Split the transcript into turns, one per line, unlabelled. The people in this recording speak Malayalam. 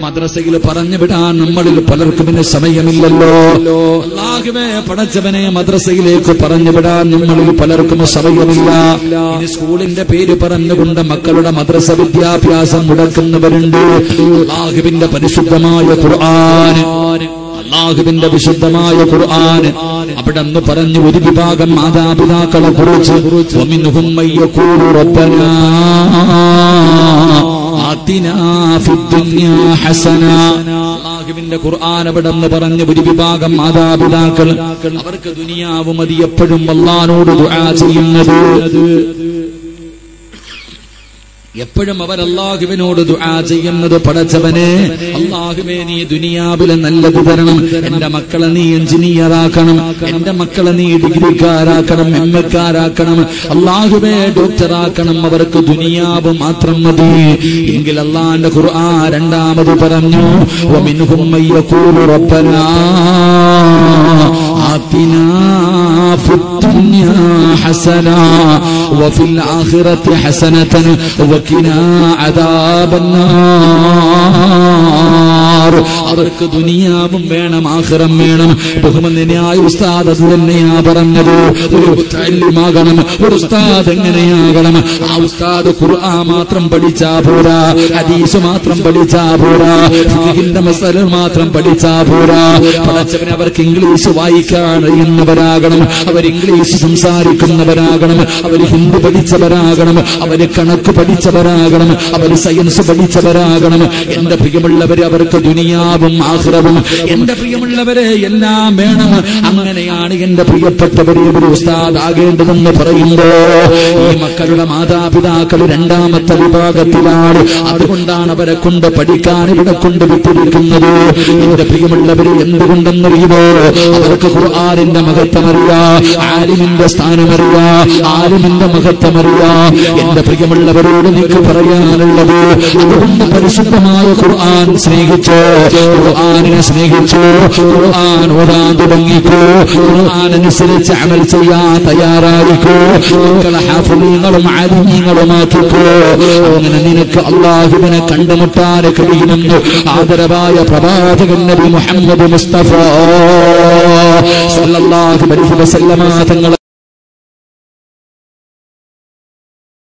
മദ്രസയിൽ പറഞ്ഞു വിടാൻ നമ്മളിൽ പലർക്കും ഇന്ന് സമയമില്ലല്ലോ അല്ലാഹുവേ പടച്ചവനെ മദ്രസയിലേക്ക് പറഞ്ഞു വിടാൻ നമ്മളിൽ പലർക്കും സമയമില്ല ഇനി സ്കൂളിന്റെ പേര് പറഞ്ഞുകൊണ്ട് മക്കളുടെ മദ്രസ വിദ്യാഭ്യാസം മുടക്കുന്നവരുണ്ട് അല്ലാഹുവിന്റെ പരിശുദ്ധമായ ഖുർആൻ അള്ളാഹുവിന്റെ വിശുദ്ധമായ ഖുർആൻ അവിടെ അന്ന് പറഞ്ഞു ഒരു വിഭാഗം മാതാപിതാക്കളെ കുറിച്ച് ومنهم من يقول ربنا آتنا في الدنيا حسنة അള്ളാഹുവിന്റെ ഖുർആൻ അവിടെ നിന്ന് പറഞ്ഞ ഒരു വിഭാഗം മാതാപിതാക്കൾ അവർക്ക് ദുനിയാവ് മതി എപ്പോഴും അള്ളഹാനോട് ദുആ ചെയ്യുന്നത് എപ്പോഴും അവർ അള്ളാഹുവിനോട് ദുആ ചെയ്യുന്നത് പടച്ചവനെ അള്ളാഹുവേ നീ ദുനിയാവിലെ നല്ലത് തരണം എന്റെ മക്കളെ നീ എഞ്ചിനീയർ ആക്കണം എന്റെ മക്കളെ നീ ഡിഗ്രിക്കാരാക്കണം എം എക്കാരാക്കണം അള്ളാഹുവേ ഡോക്ടറാക്കണം അവർക്ക് ദുനിയാവ് മാത്രം മതി എങ്കിൽ അള്ളാന്റെ ഖുർആൻ രണ്ടാമത് പറഞ്ഞു ومنهم من يقول ربنا آتنا في الدنيا حسنة وفي الآخرة حسنة وقنا عذاب النار അവർക്ക് ദുനിയാവും വേണം ആഖിറം വേണം ബഹുമന്യനായ ഉസ്താദ് അത് തന്നെയാ പറഞ്ഞത് ഒരു മുത്തല്ലിമാകണം ഒരു ഉസ്താദ് എങ്ങനെയാകണം ആ ഉസ്താദ് ഖുർആൻ മാത്രം പഠിച്ചാ പോരാ ഹദീസ് മാത്രം പഠിച്ചാ പോരാ ഫിഖിന്റെ മസല മാത്രം പഠിച്ചാ പോരാ പഠിച്ചവന് അവർക്ക് ഇംഗ്ലീഷ് വായിക്കാൻ അറിയുന്നവരാകണം അവർ ഇംഗ്ലീഷ് സംസാരിക്കുന്നവരാകണം അവർ ഹിന്ദി പഠിച്ചവരാകണം അവര് കണക്ക് പഠിച്ചവരാകണം അവർ സയൻസ് പഠിച്ചവരാകണം എന്റെ പ്രിയമുള്ളവരെ അവർക്ക് ദുനിയാവും ആഹ്റവും എന്റെ പ്രിയമുള്ളവരെ എല്ലാം വേണം അങ്ങനെയാണ് എന്റെ പ്രിയപ്പെട്ടവരെ ഒരു ഉസ്താദ് ആകേണ്ടതെന്ന് പറയുമ്പോ ഈ മക്കളുടെ മാതാപിതാക്കൾ രണ്ടാമത്തെ വിഭാഗത്തിലാണ് അതുകൊണ്ടാണ് അവരെ കൊണ്ട് പഠിക്കാൻ ഇവിടെ കൊണ്ട് വിട്ടിരിക്കുന്നത് എന്റെ പ്രിയമുള്ളവരെ എന്തുകൊണ്ടെന്നറിയുമോ അവർക്ക് ഖുർആാനിന്റെ മഹത്വമറിയാ ആലിമിന്റെ സ്ഥാനമറിയാ ആലിമിന്റെ മഹത്വമറിയാ എന്റെ പ്രിയമുള്ളവരോട് എനിക്ക് പറയാനുള്ളത് അതുകൊണ്ട് പരിശുദ്ധമായ ഖുർആൻ സ്നേഹിച്ചോ ഖുർആാനിനെ സ്നേഹിച്ചോ ഖുർആൻ ഓതാൻ തുടങ്ങിക്കോ ഖുർആൻ അനുസരിച്ച് അമൽ ചെയ്യാൻ തയ്യാറായിക്കോ മക്കളെ ഹാഫുലീങ്ങളും ആലിമീങ്ങളുമാക്കിക്കോ അങ്ങനെ നിനക്ക് അള്ളാഹുവിനെ കണ്ടുമുട്ടാൻ കഴിയുമെന്ന് ആദരവായ പ്രവാചകൻ നബി മുഹമ്മദ് മുസ്തഫ സല്ലല്ലാഹു അലൈഹി വസല്ലമ തങ്ങൾ